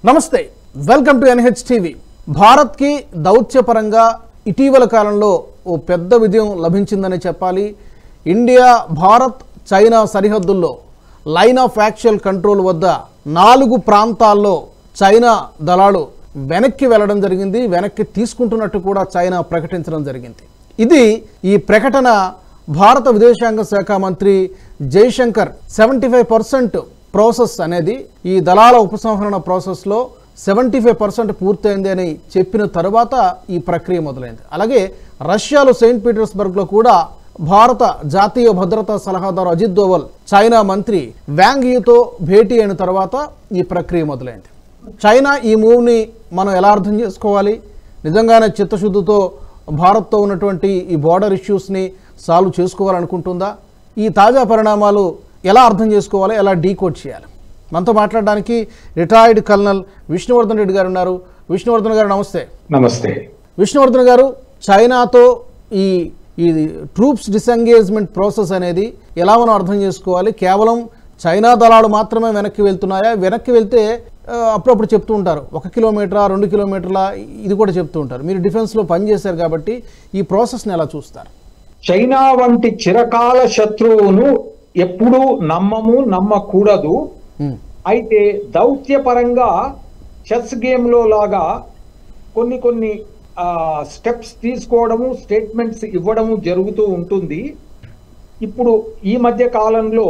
నమస్తే welcome to NH TV భారత్కి దౌత్యపరంగా ఇటీవల కాలంలో ఓ పెద్ద విజయం లభించిందని చెప్పాలి ఇండియా భారత్ చైనా సరిహద్దుల్లో లైన్ ఆఫ్ యాక్చువల్ కంట్రోల్ వద్ద నాలుగు ప్రాంతాల్లో చైనా దళాలు వెనక్కి వెళ్ళడం జరిగింది వెనక్కి తీసుకుంటున్నట్టు కూడా చైనా ప్రకటించడం జరిగింది ఇది ఈ ప్రకటన భారత విదేశాంగ శాఖ మంత్రి Jaishankar seventy five percent process అనేది ఈ దళాల ఉపసంహరణ ప్రాసెస్లో సెవెంటీ ఫైవ్ పర్సెంట్ పూర్తయింది అని చెప్పిన తరువాత ఈ ప్రక్రియ మొదలైంది అలాగే రష్యాలో సెయింట్ పీటర్స్బర్గ్లో కూడా భారత జాతీయ భద్రతా సలహాదారు అజిత్ దోవల్ చైనా మంత్రి వ్యాంగ్ యూతో భేటీ అయిన తర్వాత ఈ ప్రక్రియ మొదలైంది చైనా ఈ మూవ్ని మనం ఎలా అర్థం చేసుకోవాలి నిజంగానే చిత్తశుద్ధితో భారత్తో ఉన్నటువంటి ఈ బార్డర్ ఇష్యూస్ని సాల్వ్ చేసుకోవాలనుకుంటుందా ఈ తాజా పరిణామాలు ఎలా అర్థం చేసుకోవాలి ఎలా డీకోడ్ చేయాలి మనతో మాట్లాడడానికి రిటైర్డ్ కల్నల్ విష్ణువర్ధన్ రెడ్డి గారు ఉన్నారు విష్ణువర్ధన్ గారు నమస్తే నమస్తే విష్ణువర్ధన్ గారు చైనాతో ఈ ఈ ట్రూప్స్ డిసెంగేజ్మెంట్ ప్రాసెస్ అనేది ఎలా మనం అర్థం చేసుకోవాలి కేవలం చైనా దళాలు మాత్రమే వెనక్కి వెళ్తున్నాయా వెనక్కి వెళ్తే ఆ, అప్పుడప్పుడు చెప్తూ ఉంటారు ఒక కిలోమీటరా రెండు కిలోమీటర్ల ఇది కూడా చెప్తూ ఉంటారు మీరు డిఫెన్స్లో పనిచేశారు కాబట్టి ఈ ప్రాసెస్ని ఎలా చూస్తారు చైనా వంటి చిరకాల శత్రువును ఎప్పుడూ నమ్మము నమ్మకూడదు ఉమ్, అయితే దౌత్యపరంగా చెస్ గేమ్లో లాగా కొన్ని కొన్ని స్టెప్స్ తీసుకోవడము స్టేట్మెంట్స్ ఇవ్వడము జరుగుతూ ఉంటుంది ఇప్పుడు ఈ మధ్య కాలంలో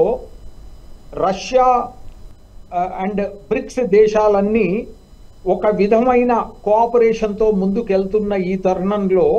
రష్యా అండ్ బ్రిక్స్ దేశాలన్నీ ఒక విధమైన కోఆపరేషన్తో ముందుకెళ్తున్న ఈ తరుణంలో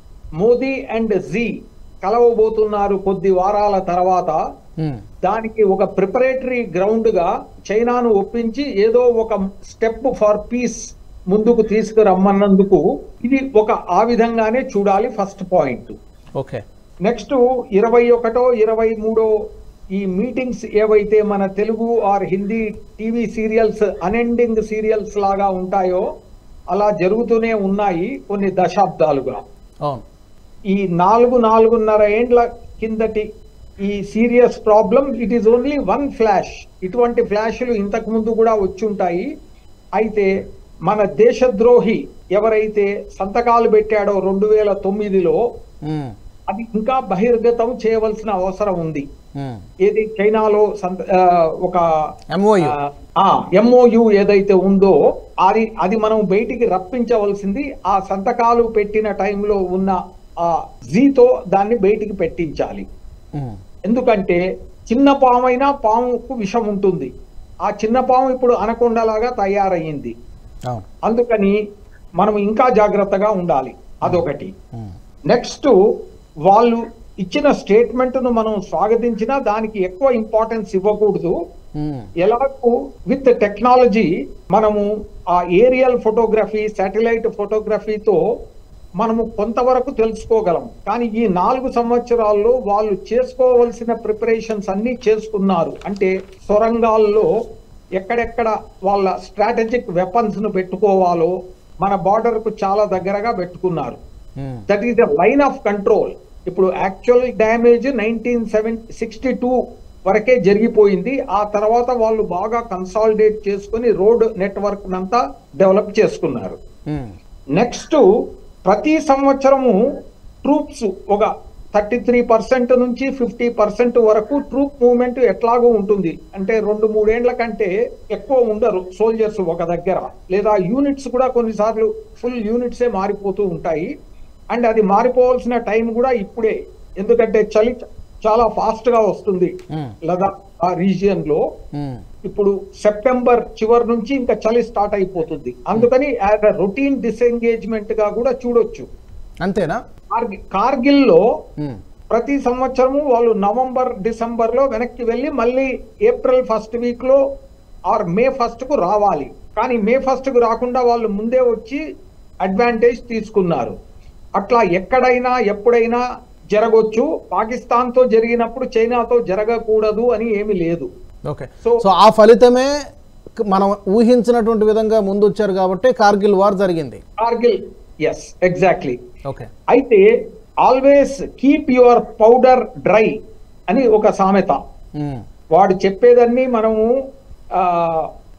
మోదీ అండ్ జీ కలవబోతున్నారు కొద్ది వారాల తర్వాత ఉమ్, దానికి ఒక ప్రిపరేటరీ గ్రౌండ్ గా చైనాను ఒప్పించి ఏదో ఒక స్టెప్ ఫర్ పీస్ ముందుకు తీసుకురమ్మన్నందుకు ఇది ఒక ఆ విధంగానే చూడాలి ఫస్ట్ పాయింట్ ఓకే నెక్స్ట్ ఇరవై ఒకటో ఇరవై మూడో ఈ మీటింగ్స్ ఏవైతే మన Telugu or Hindi TV serials unending serials లాగా ఉంటాయో అలా జరుగుతూనే ఉన్నాయి కొన్ని దశాబ్దాలుగా అవును ఈ నాలుగు నాలుగున్నర ఏండ్ల కిందటి ఈ serious problem it is only one flash ఇటువంటి ఫ్లాష్లు ఇంతకు ముందు కూడా వచ్చి ఉంటాయి అయితే మన దేశద్రోహి ఎవరైతే సంతకాలు పెట్టాడో రెండు వేల తొమ్మిదిలో ఉమ్, అది ఇంకా బహిర్గతం చేయవలసిన అవసరం ఉంది ఉమ్, ఏది చైనాలో సంత ఆ, ఒక MOU. ఆ ఎంఓయు ఏదైతే ఉందో అది అది మనం బయటికి రప్పించవలసింది ఆ సంతకాలు పెట్టిన టైంలో ఉన్న ఆ జీతో దాన్ని బయటికి పెట్టించాలి ఉమ్, ఎందుకంటే చిన్న పామైనా పాముకు విషం ఉంటుంది ఆ చిన్న పాము ఇప్పుడు అనకొండలాగా తయారయ్యింది అవును అందుకని మనం ఇంకా జాగ్రత్తగా ఉండాలి అదొకటి ఉమ్, నెక్స్ట్ వాళ్ళు ఇచ్చిన స్టేట్మెంట్ ను మనం స్వాగతించినా దానికి ఎక్కువ ఇంపార్టెన్స్ ఇవ్వకూడదు ఉమ్, ఎలాగో విత్ టెక్నాలజీ మనము ఆ ఏరియల్ ఫోటోగ్రఫీ శాటిలైట్ ఫోటోగ్రఫీతో మనము కొంతవరకు తెలుసుకోగలం కానీ ఈ నాలుగు సంవత్సరాల్లో వాళ్ళు చేసుకోవలసిన ప్రిపరేషన్స్ అన్ని చేసుకున్నారు అంటే సొరంగాల్లో ఎక్కడెక్కడ వాళ్ళ స్ట్రాటజిక్ వెపన్స్ ను పెట్టుకోవాలో మన బార్డర్ కు చాలా దగ్గరగా పెట్టుకున్నారు um, that is the line of control ఇప్పుడు actual damage nineteen seven sixty two వరకే జరిగిపోయింది ఆ తర్వాత వాళ్ళు బాగా కన్సాలిడేట్ చేసుకుని రోడ్ నెట్వర్క్ అంతా డెవలప్ చేసుకున్నారు ఉమ్, నెక్స్ట్ ప్రతి సంవత్సరము ట్రూప్స్ ఒక థర్టీ త్రీ పర్సెంట్ నుంచి ఫిఫ్టీ పర్సెంట్ వరకు ట్రూప్ మూవ్మెంట్ ఎట్లాగో ఉంటుంది అంటే రెండు మూడేండ్ల కంటే ఎక్కువ ఉండరు సోల్జర్స్ ఒక దగ్గర లేదా యూనిట్స్ కూడా కొన్నిసార్లు ఫుల్ యూనిట్సే మారిపోతూ ఉంటాయి అండ్ అది మారిపోవాల్సిన టైం కూడా ఇప్పుడే ఎందుకంటే చలి చాలా ఫాస్ట్ గా వస్తుంది ఉమ్, లదాఖ్ ఆ రీజియన్ లో ఉమ్, ఇప్పుడు సెప్టెంబర్ చివరి నుంచి ఇంకా చలి స్టార్ట్ అయిపోతుంది అందుకని యాజ్ అ రొటీన్ డిసెంగేజ్మెంట్ గా కూడా చూడొచ్చు అంతేనా కార్గి- కార్గిల్లో ఉమ్, ప్రతి సంవత్సరము వాళ్ళు నవంబర్ డిసెంబర్ లో వెనక్కి వెళ్ళి మళ్ళీ ఏప్రిల్ ఫస్ట్ వీక్ లో ఆర్ మే ఫస్ట్ కు రావాలి కానీ మే ఫస్ట్ కు రాకుండా వాళ్ళు ముందే వచ్చి అడ్వాంటేజ్ తీసుకున్నారు అట్లా ఎక్కడైనా ఎప్పుడైనా జరగొచ్చు పాకిస్తాన్ తో జరిగినప్పుడు చైనాతో జరగకూడదు అని ఏమీ లేదు ఓకే సో- సో ఆ ఫలితమే క- మనం ఊహించినటువంటి విధంగా ముందు వచ్చారు కాబట్టి కార్గిల్ వార్ జరిగింది కార్గిల్ ఎస్ ఎగ్జాక్ట్లీ ఓకే అయితే always keep your powder dry అని ఒక సామెత ఉమ్, వాడు చెప్పేదన్నీ మనము ఆ,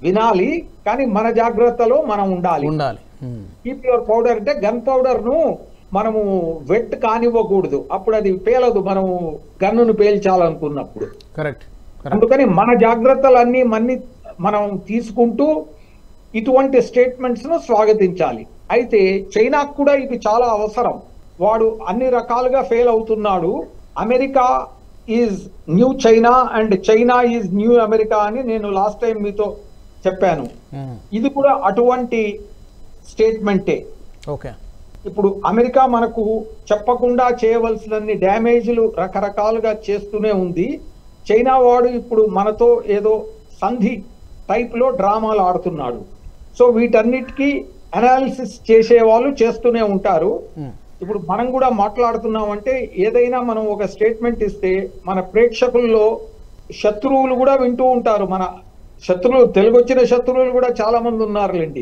వినాలి కానీ మన జాగ్రత్తలో మనం ఉండాలి ఉండాలి ఉమ్. కీప్ యువర్ పౌడర్ అంటే గన్ పౌడర్ ను మనము వెట్ కానివ్వకూడదు అప్పుడు అది పేలదు మనము గన్నును పేల్చాలనుకున్నప్పుడు కరెక్ట్ కరెక్ట్ అందుకని మన జాగ్రత్తలన్నీ మన్ని మనం తీసుకుంటూ ఇటువంటి స్టేట్మెంట్స్ ను స్వాగతించాలి అయితే చైనాకు కూడా ఇది చాలా అవసరం వాడు అన్ని రకాలుగా ఫెయిల్ అవుతున్నాడు America is new China and China is new America అని నేను లాస్ట్ టైం మీతో చెప్పాను ఉమ్. ఇది కూడా అటువంటి స్టేట్మెంటే ఓకే ఇప్పుడు అమెరికా మనకు చెప్పకుండా చేయవలసినన్ని డ్యామేజ్లు రకరకాలుగా చేస్తూనే ఉంది చైనా వాడు ఇప్పుడు మనతో ఏదో సంధి టైప్ లో డ్రామాలు ఆడుతున్నాడు సో వీటన్నిటికీ అనాలిసిస్ చేసే వాళ్ళు చేస్తూనే ఉంటారు ఉమ్. ఇప్పుడు మనం కూడా మాట్లాడుతున్నాం అంటే ఏదైనా మనం ఒక స్టేట్మెంట్ ఇస్తే మన ప్రేక్షకుల్లో శత్రువులు కూడా వింటూ ఉంటారు మన శత్రువులు తెలుగు వచ్చిన శత్రువులు కూడా చాలా మంది ఉన్నారులేండి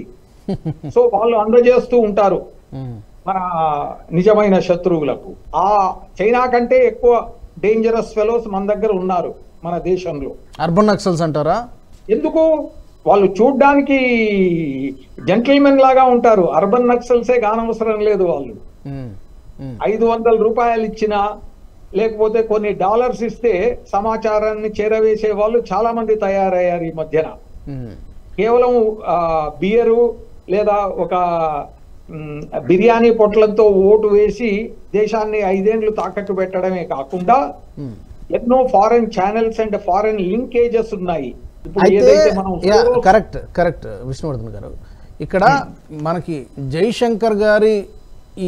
సో వాళ్ళు అందజేస్తూ ఉంటారు ఉమ్. మన నిజమైన శత్రువులకు ఆ చైనా కంటే ఎక్కువ డేంజరస్ ఫెలోస్ మన దగ్గర ఉన్నారు మన దేశంలో అర్బన్ నక్సల్స్ అంటారా ఎందుకు వాళ్ళు చూడ్డానికి జెంటిల్మెన్ లాగా ఉంటారు అర్బన్ నక్సల్సే కానవసరం లేదు వాళ్ళు ఉమ్. ఉమ్. ఐదు వందల రూపాయలు ఇచ్చినా లేకపోతే కొన్ని డాలర్స్ ఇస్తే సమాచారాన్ని చేరవేసే వాళ్ళు చాలా మంది తయారయ్యారు ఈ మధ్యన ఉమ్. కేవలం ఆ, బియరు లేదా ఒక మ్, బిర్యానీ పొట్లంతో ఓటు వేసి దేశాన్ని ఐదేండ్లు తాకట్టు పెట్టడమే కాకుండా ఉమ్. ఎన్నో foreign channels and foreign linkages ఉన్నాయి ఇప్పుడు అయితే ఏదైతే మనం yeah, Soros- correct correct Vishnuvardhan garu ఇక్కడ మనకి జైశంకర్ గారి ఈ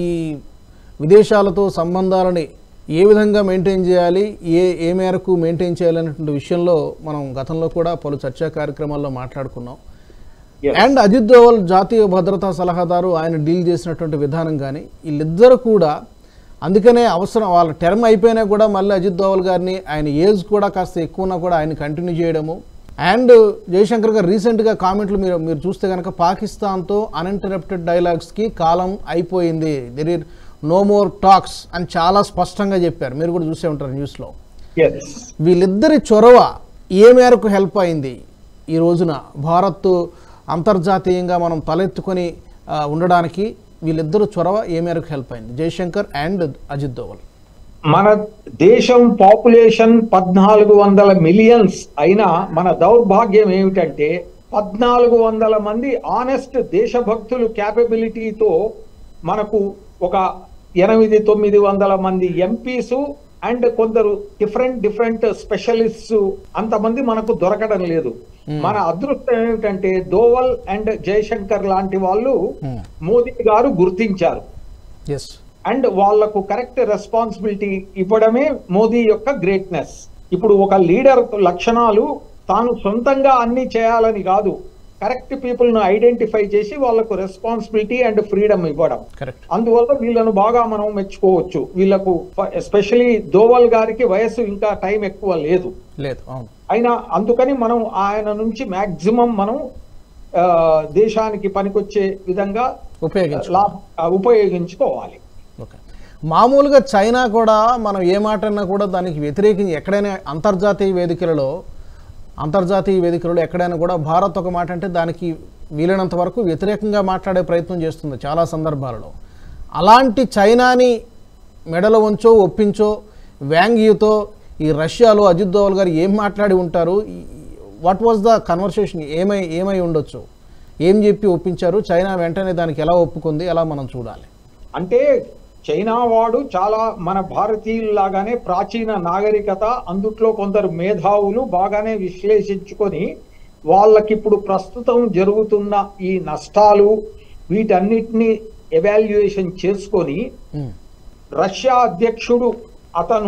విదేశాలతో సంబంధాలని ఏ విధంగా మెయింటైన్ చేయాలి ఏ ఏ మేరకు మెయింటైన్ చేయాలనేటువంటి విషయంలో మనం గతంలో కూడా పలు చర్చా కార్యక్రమాల్లో మాట్లాడుకున్నాం Yes. అండ్ అజిత్ దోవల్ జాతీయ భద్రతా సలహాదారు ఆయన డీల్ చేసినటువంటి విధానం కానీ వీళ్ళిద్దరు కూడా అందుకనే అవసరం వాళ్ళ టర్మ్ అయిపోయినా కూడా మళ్ళీ అజిత్ దోవల్ గారిని ఆయన ఏజ్ కూడా కాస్త ఎక్కువ ఉన్నా కూడా ఆయన కంటిన్యూ చేయడము అండ్ జయశంకర్ గారు రీసెంట్గా కామెంట్లు మీరు మీరు చూస్తే కనుక పాకిస్తాన్తో అన్ఇంటరప్టెడ్ డైలాగ్స్కి కాలం అయిపోయింది there are no more talks అని చాలా స్పష్టంగా చెప్పారు మీరు కూడా చూసే ఉంటారు న్యూస్లో Yes. వీళ్ళిద్దరి చొరవ ఏ మేరకు హెల్ప్ అయింది ఈ రోజున భారత్ అంతర్జాతీయంగా మనం తలెత్తుకొని ఆ, ఉండడానికి వీళ్ళిద్దరు చొరవ ఏ మేరకు హెల్ప్ అయింది జయశంకర్ అండ్ అజిత్ దోవల్ మన దేశం పాపులేషన్ పద్నాలుగు వందల మిలియన్స్ అయినా మన దౌర్భాగ్యం ఏమిటంటే పద్నాలుగు వందల మంది ఆనెస్ట్ దేశభక్తులు క్యాపబిలిటీతో మనకు ఒక ఎనిమిది తొమ్మిది వందల మంది ఎంపీస్ అండ్ కొందరు డిఫరెంట్ డిఫరెంట్ స్పెషలిస్ట్స్ అంతమంది మనకు దొరకడం లేదు మన అదృష్టం ఏమిటంటే దోవల్ అండ్ జయశంకర్ లాంటి వాళ్ళు Hmm. మోదీ గారు గుర్తించారు ఎస్ అండ్ వాళ్లకు కరెక్ట్ రెస్పాన్సిబిలిటీ ఇవ్వడమే మోదీ యొక్క గ్రేట్నెస్ ఇప్పుడు ఒక లీడర్ లక్షణాలు తాను సొంతంగా అన్ని చేయాలని కాదు కరెక్ట్ పీపుల్ ను ఐడెంటిఫై చేసి వాళ్లకు రెస్పాన్సిబిలిటీ అండ్ ఫ్రీడమ్ ఇవ్వడం కరెక్ట్ అందువల్ల వీళ్ళను బాగా మనం మెచ్చుకోవచ్చు వీళ్ళకు ఎస్పెషలీ దోవల్ గారికి వయసు ఇంకా టైం ఎక్కువ లేదు లేదు అవును అయినా అందుకని మనం ఆయన నుంచి మాక్సిమం మనం ఆ, దేశానికి పనికొచ్చే విధంగా ఉపయోగించు లాభ ఉపయోగించుకోవాలి ఓకే మామూలుగా చైనా కూడా మనం ఏ మాట అన్నా కూడా దానికి వ్యతిరేకించి ఎక్కడైనా అంతర్జాతీయ వేదికలలో అంతర్జాతీయ వేదికలలో ఎక్కడైనా కూడా భారత్ ఒక మాట అంటే దానికి వీలైనంత వరకు వ్యతిరేకంగా మాట్లాడే ప్రయత్నం చేస్తుంది చాలా సందర్భాలలో అలాంటి చైనాని మెడలో ఉంచో ఒప్పించో వ్యాంగ్యూతో ఈ రష్యాలో అజిత్ దోవల్ గారు ఏం మాట్లాడి ఉంటారు వాట్ వాజ్ ద కన్వర్సేషన్ ఏమై ఏమై ఉండొచ్చు ఏం చెప్పి ఒప్పించారు చైనా వెంటనే దానికి ఎలా ఒప్పుకుంది ఎలా మనం చూడాలి అంటే చైనా వాడు చాలా మన భారతీయుల్లాగానే ప్రాచీన నాగరికత అందుట్లో కొందరు మేధావులు బాగానే విశ్లేషించుకొని వాళ్ళకిప్పుడు ప్రస్తుతం జరుగుతున్న ఈ నష్టాలు వీటన్నిటిని ఎవాల్యుయేషన్ చేసుకొని ఉమ్, రష్యా అధ్యక్షుడు అతను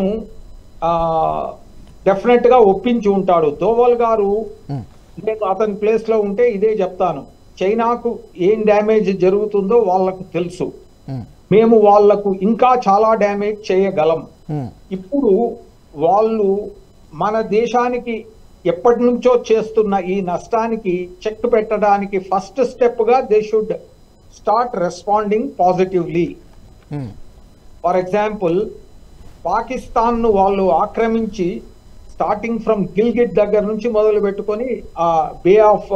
డెఫినెట్ గా ఒప్పించి ఉంటాడు దోవల్ గారు ఉమ్, నేను అతని ప్లేస్ లో ఉంటే ఇదే చెప్తాను చైనాకు ఏం డ్యామేజ్ జరుగుతుందో వాళ్ళకు తెలుసు ఉమ్, మేము వాళ్లకు ఇంకా చాలా డ్యామేజ్ చేయగలం ఉమ్, ఇప్పుడు వాళ్ళు మన దేశానికి ఎప్పటి నుంచో చేస్తున్న ఈ నష్టానికి చెక్ పెట్టడానికి ఫస్ట్ స్టెప్ గా they should start responding positively um, for example Pakistan ను వాళ్ళు ఆక్రమించి స్టార్టింగ్ ఫ్రమ్ గిల్గిట్ దగ్గర నుంచి మొదలు పెట్టుకొని ఆ బే ఆఫ్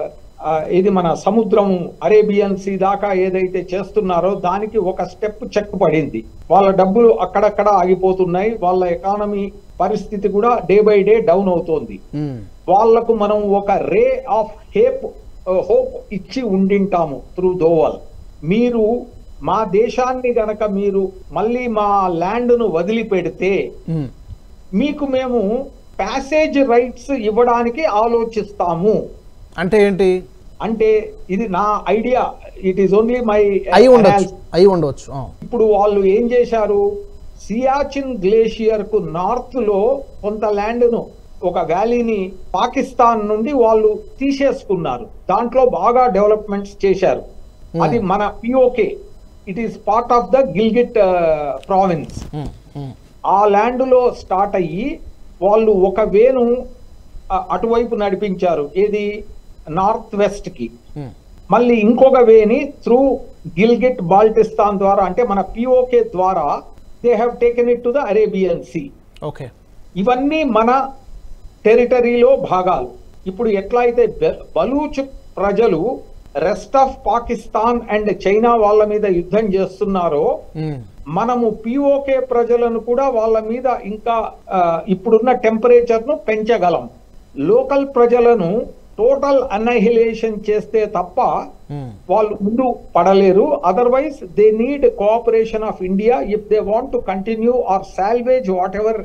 ఇది మన సముద్రం అరేబియన్ సీ దాకా ఏదైతే చేస్తున్నారో దానికి ఒక స్టెప్ చెక్ పడింది వాళ్ళ డబ్బులు అక్కడక్కడ ఆగిపోతున్నాయి వాళ్ళ ఎకానమీ పరిస్థితి కూడా డే బై డే డౌన్ అవుతోంది ఉమ్, వాళ్లకు మనం ఒక రే ఆఫ్ హేప్ హోప్ ఇచ్చి ఉండింటాము త్రూ దోవల్ మీరు మా దేశాన్ని గనక మీరు మళ్ళీ మా ల్యాండ్ ను వదిలిపెడితే ఉమ్, మీకు మేము ప్యాసేజ్ రైట్స్ ఇవ్వడానికి ఆలోచిస్తాము అంటే ఏంటి అంటే ఇది నా idea it is only my అయి ఉండొచ్చు అయి ఉండవచ్చు ఆ, ఇప్పుడు వాళ్ళు ఏం చేశారు సియాచిన్ గ్లేషియర్ కు నార్త్ లో కొంత ల్యాండ్ ను ఒక వ్యాలీని పాకిస్తాన్ నుండి వాళ్ళు తీసేసుకున్నారు దాంట్లో బాగా డెవలప్మెంట్స్ చేశారు Hmm. అది మన POK it is part of the Gilgit province um, um, ఆ ల్యాండ్ లో స్టార్ట్ అయ్యి వాళ్ళు ఒక వేను ఆ, అటువైపు నడిపించారు ఏది నార్త్ వెస్ట్ కి ఉమ్, మళ్ళీ ఇంకొక వేని త్రూ గిల్గిట్ బాల్టిస్తాన్ ద్వారా అంటే మన పిఓకే ద్వారా they have taken it to the Arabian Sea okay ఇవన్నీ మన టెరిటరీలో భాగాలు ఇప్పుడు ఎట్లా అయితే బె- బలూచ్ ప్రజలు rest of Pakistan and China వాళ్ళ మీద యుద్ధం చేస్తున్నారో ఉమ్, మనము పిఓకే ప్రజలను కూడా వాళ్ళ మీద ఇంకా ఆ, ఇప్పుడున్న టెంపరేచర్ ను పెంచగలం లోకల్ ప్రజలను టోటల్ అన్నహిలేషన్ చేస్తే తప్ప ఉమ్, వాళ్ళు ముందు పడలేరు otherwise they need cooperation of India if they want to continue or salvage whatever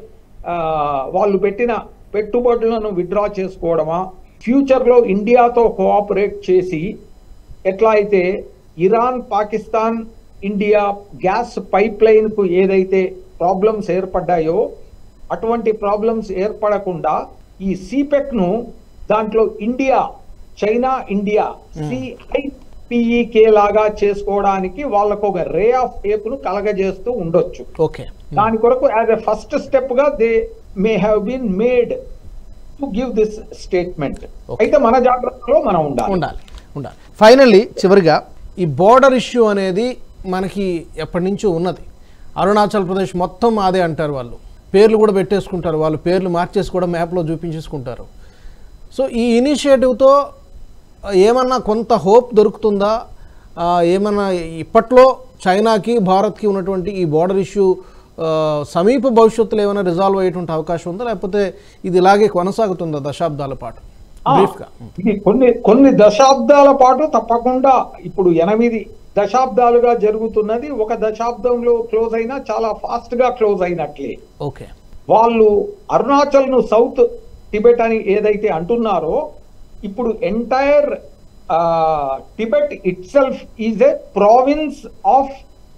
వాళ్ళు పెట్టిన పెట్టుబడులను విత్డ్రా చేసుకోవడమా ఫ్యూచర్ లో ఇండియాతో కోఆపరేట్ చేసి ఎట్లా అయితే Iran Pakistan India gas pipeline కు ఏదైతే ప్రాబ్లమ్స్ ఏర్పడ్డాయో అటువంటి ప్రాబ్లమ్స్ ఏర్పడకుండా ఈ సిపెక్ ను దాంట్లో ఇండియా చైనా ఇండియా సిఐపిఈకే లాగా చేసుకోవడానికి వాళ్ళకు ఒక రే ఆఫ్ టేప్ ను కలగజేస్తూ ఉండొచ్చు ఓకే దాని కొరకు యాజ్ ఎ ఫస్ట్ స్టెప్ గా they may have been made to give this statement Okay. అయితే మన జాగ్రత్తలో మనం ఉండాలి ఉండాలి ఉండాలి ఫైనల్లీ చివరిగా ఈ బోర్డర్ ఇష్యూ అనేది మనకి ఎప్పటి నుంచో ఉన్నది అరుణాచల్ ప్రదేశ్ మొత్తం అదే అంటారు వాళ్ళు పేర్లు కూడా పెట్టేసుకుంటారు వాళ్ళు పేర్లు మార్చేసి కూడా మ్యాప్లో చూపించేసుకుంటారు సో ఈ ఇనిషియేటివ్తో ఏమన్నా కొంత హోప్ దొరుకుతుందా ఆ, ఏమన్నా ఇప్పట్లో చైనాకి భారత్కి ఉన్నటువంటి ఈ బోర్డర్ ఇష్యూ ఆ, సమీప భవిష్యత్తులో ఏమైనా రిజాల్వ్ అయ్యేటువంటి అవకాశం ఉందా లేకపోతే ఇది ఇలాగే కొనసాగుతుందా దశాబ్దాల పాటు ఆ, బ్రీఫ్గా ఇది కొన్ని కొన్ని దశాబ్దాల పాటు తప్పకుండా ఇప్పుడు ఎనిమిది దశాబ్దాలుగా జరుగుతున్నది ఒక దశాబ్దంలో క్లోజ్ అయినా చాలా ఫాస్ట్ గా క్లోజ్ అయినట్లే ఓకే వాళ్ళు అరుణాచల్ ను సౌత్ టిబెట్ అని ఏదైతే అంటున్నారో ఇప్పుడు entire Tibet itself is a province of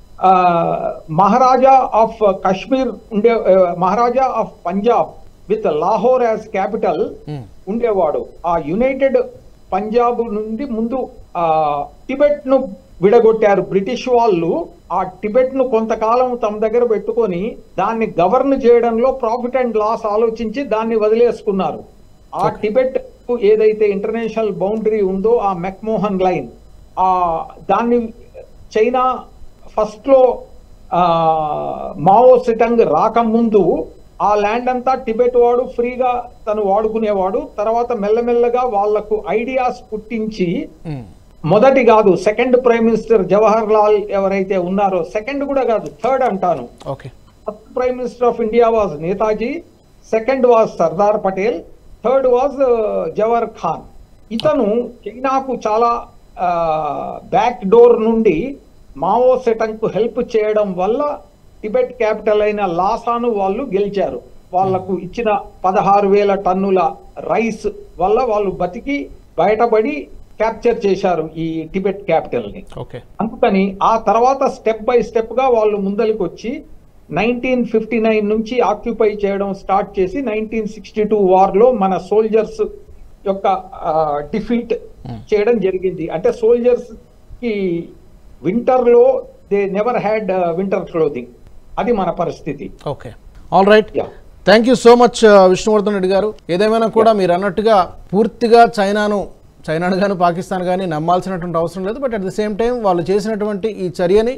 Maharaja of Kashmir ఉండే Maharaja of Punjab with Lahore as capital Hmm. ఉండేవాడు ఆ యునైటెడ్ పంజాబ్ నుండి ముందు ఆ టిబెట్ ను విడగొట్టారు బ్రిటిష్ వాళ్ళు ఆ టిబెట్ ను కొంతకాలం తమ దగ్గర పెట్టుకొని దాన్ని గవర్న్ చేయడంలో ప్రాఫిట్ అండ్ లాస్ ఆలోచించి దాన్ని వదిలేసుకున్నారు ఆ టిబెట్ కు ఏదైతే ఇంటర్నేషనల్ బౌండరీ ఉందో ఆ మెక్మోహన్ లైన్ ఆ దాన్ని చైనా ఫస్ట్ లో ఆ, మావో సిటంగ్ రాకముందు ఆ ల్యాండ్ అంతా టిబెట్ వాడు ఫ్రీగా తను వాడుకునేవాడు తర్వాత మెల్లమెల్లగా వాళ్లకు ఐడియాస్ పుట్టించి ఉమ్, మొదటి కాదు second prime minister Jawahar Lal ఎవరైతే ఉన్నారో సెకండ్ కూడా కాదు థర్డ్ అంటాను okay first prime minister of India was Netaji second was Sardar Patel third was Jawahar Khan ఇతను చైనాకు చాలా బ్యాక్ డోర్ నుండి మావో సెటంగ్ కు హెల్ప్ చేయడం వల్ల టిబెట్ క్యాపిటల్ అయిన లాసాను వాళ్ళు గెలిచారు వాళ్లకు ఇచ్చిన పదహారు వేల టన్నుల రైస్ వల్ల వాళ్ళు బతికి బయటపడి క్యాప్చర్ చేశారు ఈ టిబెట్ క్యాపిటల్ ని ఓకే అందుకని ఆ తర్వాత స్టెప్ బై స్టెప్ గా వాళ్ళు ముందరికి వచ్చి నైన్టీన్ ఫిఫ్టీ నైన్ నుంచి ఆక్యుపై చేయడం స్టార్ట్ చేసి నైన్టీన్ సిక్స్టీ టూ వార్ లో మన సోల్జర్స్ యొక్క డిఫీట్ చేయడం జరిగింది అంటే సోల్జర్స్ కి వింటర్ లో they never had winter clothing అది మన పరిస్థితి okay all right Yeah. Thank you so much Vishnuvardhan Reddy garu ఏదేమైనా కూడా మీరు అన్నట్టుగా పూర్తిగా చైనాను చైనాను కానీ పాకిస్తాన్ కానీ నమ్మాల్సినటువంటి అవసరం లేదు but at the same time వాళ్ళు చేసినటువంటి ఈ చర్యని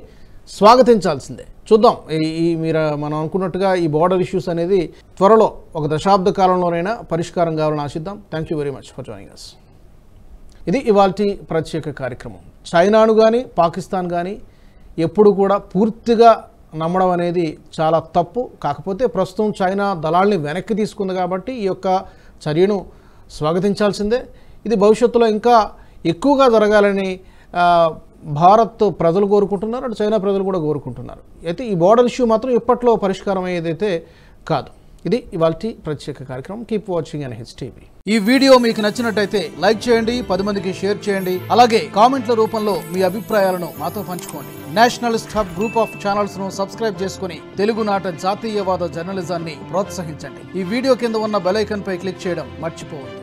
స్వాగతించాల్సిందే చూద్దాం ఈ ఈ మీరు మనం అనుకున్నట్టుగా ఈ బార్డర్ ఇష్యూస్ అనేది త్వరలో ఒక దశాబ్ద కాలంలోనైనా పరిష్కారం కావాలని ఆశిద్దాం thank you very much for joining us ఇది ఇవాల్టి ప్రత్యేక కార్యక్రమం చైనాను కానీ పాకిస్తాన్ కానీ ఎప్పుడు కూడా పూర్తిగా నమ్మడం అనేది చాలా తప్పు కాకపోతే ప్రస్తుతం చైనా దళాల్ని వెనక్కి తీసుకుంది కాబట్టి ఈ యొక్క చర్యను స్వాగతించాల్సిందే ఇది భవిష్యత్తులో ఇంకా ఎక్కువగా జరగాలని ఆ, భారత్ ప్రజలు కోరుకుంటున్నారు అటు చైనా ప్రజలు కూడా కోరుకుంటున్నారు అయితే ఈ బోర్డర్ ఇష్యూ మాత్రం ఇప్పట్లో పరిష్కారం అయ్యేదైతే కాదు ఇది ఇవాల్టి ప్రత్యేక కార్యక్రమం కీప్ వాచింగ్ అండ్ హెచ్టీవీ ఈ వీడియో మీకు నచ్చినట్టయితే లైక్ చేయండి పది మందికి షేర్ చేయండి అలాగే కామెంట్ల రూపంలో మీ అభిప్రాయాలను మాతో పంచుకోండి nationalist hub group of channels ను సబ్స్క్రైబ్ చేసుకుని తెలుగునాట జాతీయవాద జర్నలిజాన్ని ప్రోత్సహించండి ఈ వీడియో కింద ఉన్న బెల్ ఐకాన్ పై క్లిక్ చేయడం మర్చిపోవద్దు